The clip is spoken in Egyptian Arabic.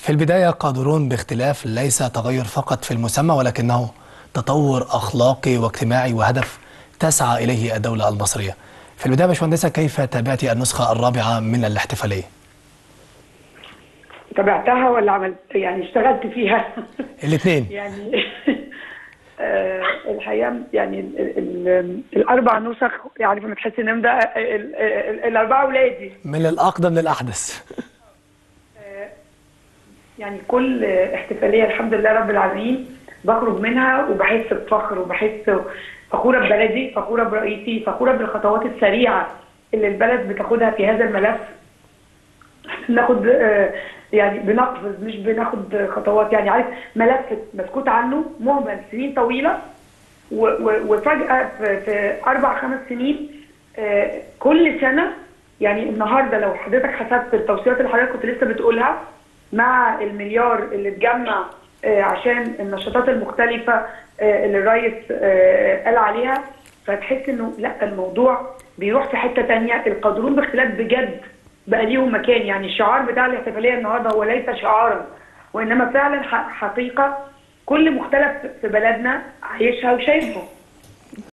في البداية قادرون باختلاف ليس تغير فقط في المسمى ولكنه تطور أخلاقي واجتماعي وهدف تسعى إليه الدولة المصرية في البداية باشمهندسة كيف تابعت النسخة الرابعة من الاحتفالية؟ تابعتها ولا عملت يعني اشتغلت فيها الاثنين يعني آه، الحقيقه يعني ال ال الاربع نسخ يعني لما تحس ان ده ال- ال- الاربعه اولادي من الأقدم للأحدث يعني كل احتفاليه الحمد لله رب العالمين بخرج منها وبحس بفخر وبحس فخوره ببلدي فخوره برئيسي فخوره بالخطوات السريعه اللي البلد بتاخدها في هذا الملف بناخد آه، يعني بنقفز مش بناخد خطوات يعني عارف ملف مسكوت عنه مهمل سنين طويله و- و- وفجاه في, في اربع خمس سنين آه، كل سنه يعني النهارده لو حضرتك حسبت التوصيات اللي حضرتك كنت لسه بتقولها مع المليار اللي اتجمع آه، عشان النشاطات المختلفه آه، اللي الرئيس آه، قال عليها فتحس انه لا الموضوع بيروح في حته تانية القادرون باختلاف بجد بقى ليهم مكان يعني الشعار بتاع الاحتفاليه النهارده هو ليس شعارا وانما فعلا ح- حقيقه كل مختلف في بلدنا عايشها وشايفها